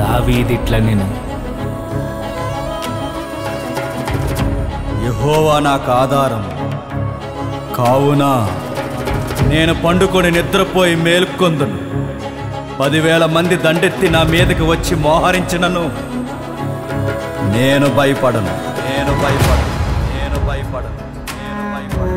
దావీదిట్ల నేను యెహోవా నాకు ఆధారం కావున నేను పండుకొని నిద్రపోయి మేల్కొందును పదివేల మంది దండెత్తి నా మీదకి వచ్చి మోహరించినను నేను భయపడను నేను భయపడను నేను భయపడను నేను భయపడను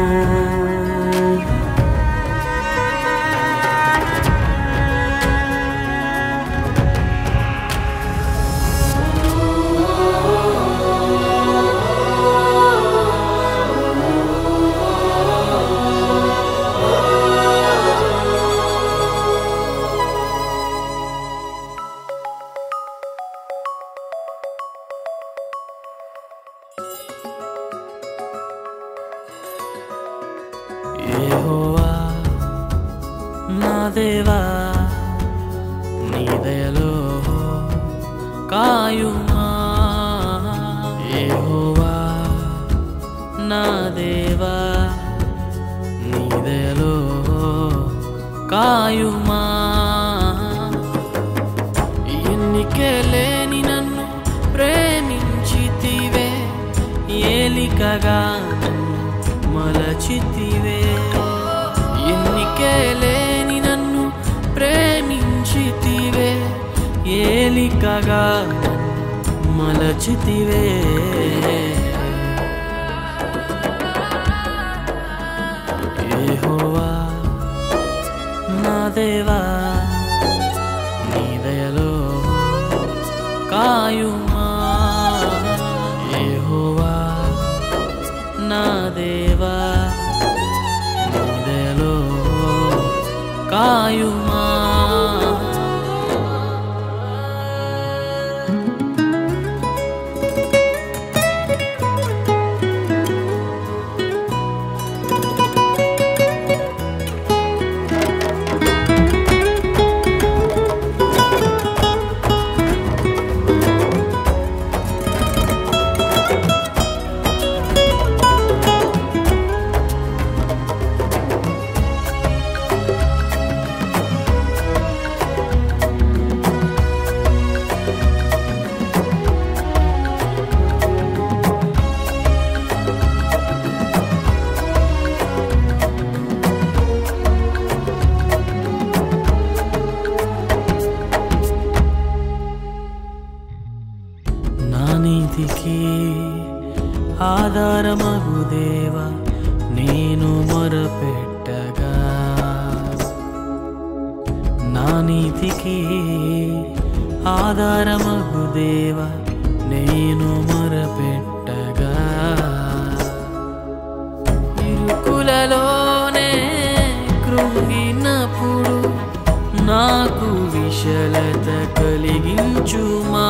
యెహోవా నా దేవా నీ దయలో కాయుమా యెహోవా నా దేవా నీ దయలో కాయుమా ఎన్నికే లేని నన్ను ప్రేమించితివే ఏలికగా నన్ను మలచితివే ఎన్నికే లేని నన్ను ప్రేమించితివే ఏలికగా నన్ను మలచితివే యెహోవా నా దేవా నీ దయలో కాయుమా యెహోవా నా దేవా నీ దయలో కాయుమా నా నీతికి ఆధారమగు దేవా నేను మొరపెట్టగా నా నీతికి ఆధారమగు దేవా నేను మొరపెట్టగా ఇరుకులలోనే కృంగినప్పుడు నాకు విశలత కలిగించుమా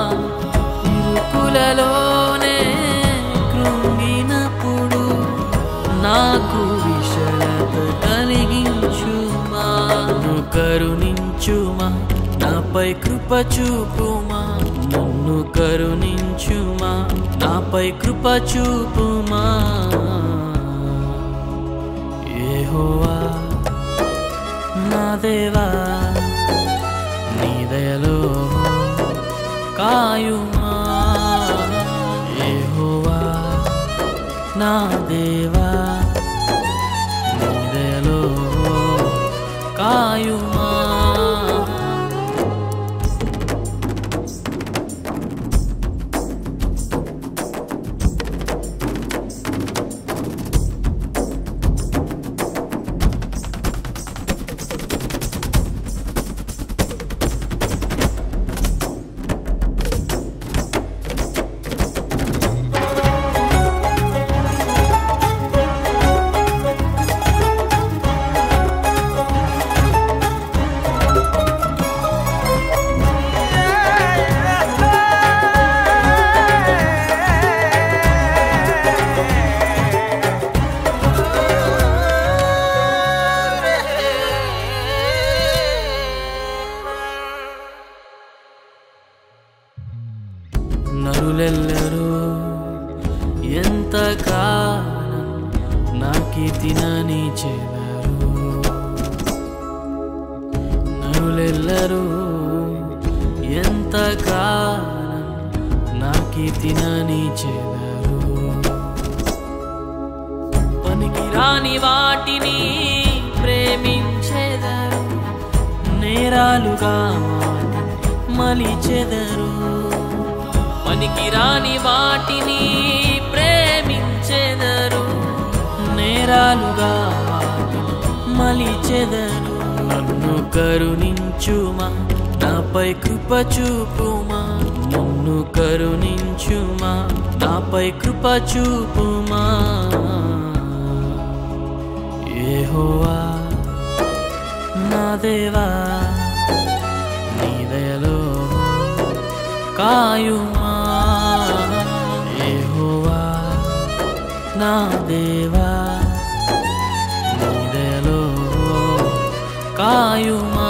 ఇరుకులలోనే కృంగినప్పుడు నాకు విశలత కలిగించుమా నన్ను కరుణించుమా నాపై కృప చూపుమా నన్ను కరుణించుమా నాపై కృప చూపుమా యెహోవా నా దేవా నీ దయలో కాయుమా యెహోవా నా దేవా నీ దయలో కాయుమా నరులెల్లరూ ఎంతకాలం నాకి తినని చెదరు నరులెల్లరూ కీర్తినని చెదరు పనికి రాని వాటిని ప్రేమించెదరు నేరాలుగా వాటిని మలిచెదరు పనికి రాని వాటిని ప్రేమించెదరు నేరాలుగా వాటిని మలిచెదరు నన్ను కరుణించుమా నాపై కృప చూపుమా నన్ను కరుణించుమా నాపై కృప చూపుమా యెహోవా నా దేవా నీ దయలో కాయుమా యెహోవా నా దేవా నీ దయలో కాయుమా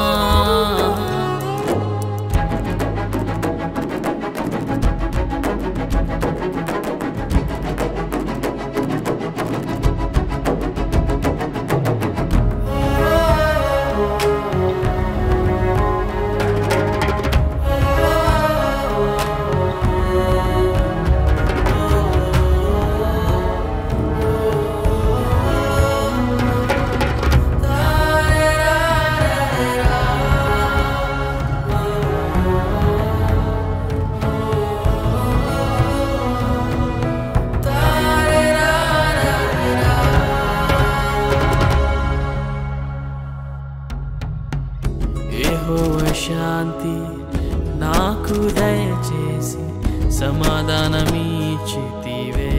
యెహోవా శాంతి నాకు దయచేసి సమాధానమీచితివే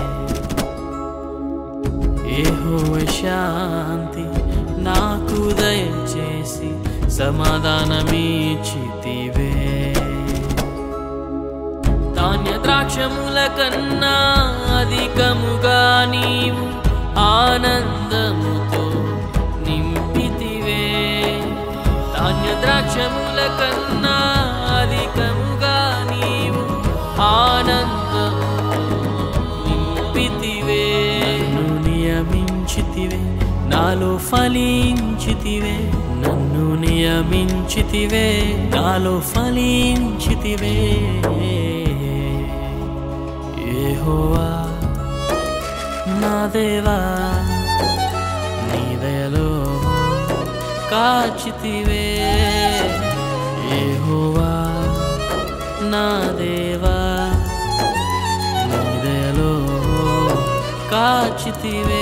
యెహోవా శాంతి నాకు దయచేసి సమాధానమీచితివే ధాన్య ద్రాక్షముల కన్నా అధికముగా నీవు ఆనందముతో నింపితివే ధాన్య ద్రాక్షముల కన్నా అధికముగా నీవు ఆనందముతో నింపితివే నన్ను నియమించితివే నాలో ఫలించితివే నన్ను నియమించితివే నాలో ఫలించితివే యెహోవా నా దేవా నీ దయలో కాచితివే యెహోవా నా దేవా నీ దయలో కాచితివే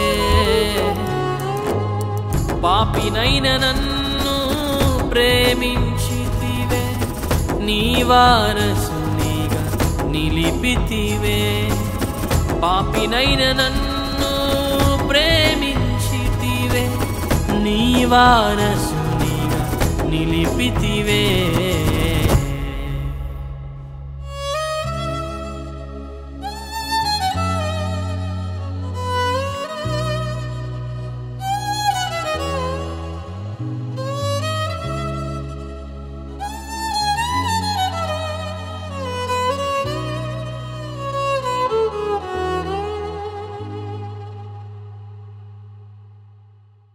పాపినైన నన్ను ప్రేమించితివే నీ వారసునిగా నిలిపితివే పాపినైన నన్ను ప్రేమించితివే నీ వారసునిగా నిలిపితివే